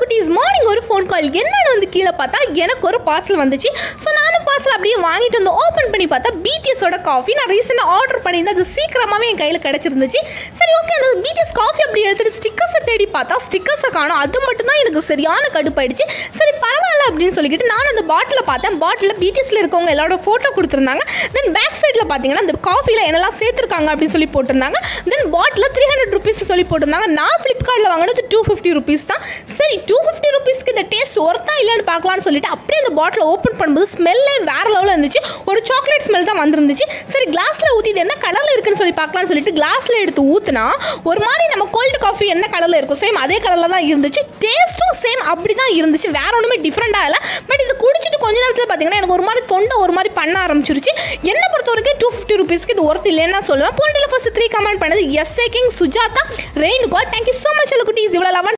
குட்டீஸ் மார்னிங் ஒரு phone call என்னன்னு வந்து கீழே பார்த்தா எனக்கு ஒரு பார்சல் வந்துச்சு ஸோ நானும் பார்சல் அப்படியே வாங்கிட்டு வந்து ஓப்பன் பண்ணி பார்த்தா பிடிஎஸோட காஃபி நான் ரீசெண்டாக ஆர்டர் பண்ணியிருந்தேன் அது சீக்கிரமாகவே என் கையில் கிடச்சிருந்துச்சு சரி ஓகே அந்த பிடிஎஸ் காஃபி அப்படி எடுத்துட்டு ஸ்டிக்கர்ஸை தேடி பார்த்தா ஸ்டிக்கர்ஸை காணும் அது மட்டும் தான் எனக்கு சரியான கடுப்பாயிடுச்சு சரி பரவாயில்ல அப்படின்னு சொல்லிக்கிட்டு நான் அந்த பாட்டிலை பார்த்தேன் பாட்டிலில் பிடிஎஸ்ல இருக்கவங்க எல்லாரோட ஃபோட்டோ கொடுத்துருந்தாங்க தென் பேக் சைடில் பார்த்தீங்கன்னா அந்த காஃபியில் என்னெல்லாம் சேர்த்துருக்காங்க அப்படின்னு சொல்லி போட்டிருந்தாங்க then bottle three hundred rupees சொல்லி போட்டிருந்தாங்க நான் ஃப்ளிப்கார்ட்டில் வாங்கினது டூ ஃபிஃப்டி ருபீஸ் தான் சரி டூ ஃபிஃப்டி ருபீஸ்க்கு இந்த டேஸ்ட் ஒர்த்தா இல்லைன்னு பார்க்கலாம்னு சொல்லிட்டு அப்படியே அந்த பாட்டில் ஓப்பன் பண்ணும்போது ஸ்மெல்லே வேற லெவலில் இருந்துச்சு ஒரு சாக்லேட் ஸ்மெல் தான் வந்திருந்துச்சு சரி கிளாஸில் ஊற்றி இது என்ன கலரில் இருக்குன்னு சொல்லி பார்க்கலாம்னு சொல்லிட்டு கிளாஸில் எடுத்து ஊற்றுனா ஒரு மாதிரி நம்ம கோல்டு காஃபி என்ன கலரில் இருக்கும் சேம் அதே கலரில் தான் இருந்துச்சு டேஸ்ட்டும் சேம் அப்படி தான் இருந்துச்சு வேற ஒன்றுமே டிஃப்ரெண்ட்டாக இல்லை பட் இது குடிச்சிட்டு கொஞ்ச நேரத்தில் பார்த்தீங்கன்னா எனக்கு ஒரு மாதிரி தொண்டை ஒரு மாதிரி பண்ண ஆரம்பிச்சிருச்சு என்ன பொறுத்த வரைக்கும் டூ ஃபிஃப்டி ருபீஸ்க்கு இது ஒர்த் இல்லைன்னு நான் சொல்லுவேன் போனில் ஃபர்ஸ்ட் த்ரீ கமெண்ட் பண்ணது S king Sujatha rain call thank you so much குட்டீஸ் இவ்வளோ லெவன்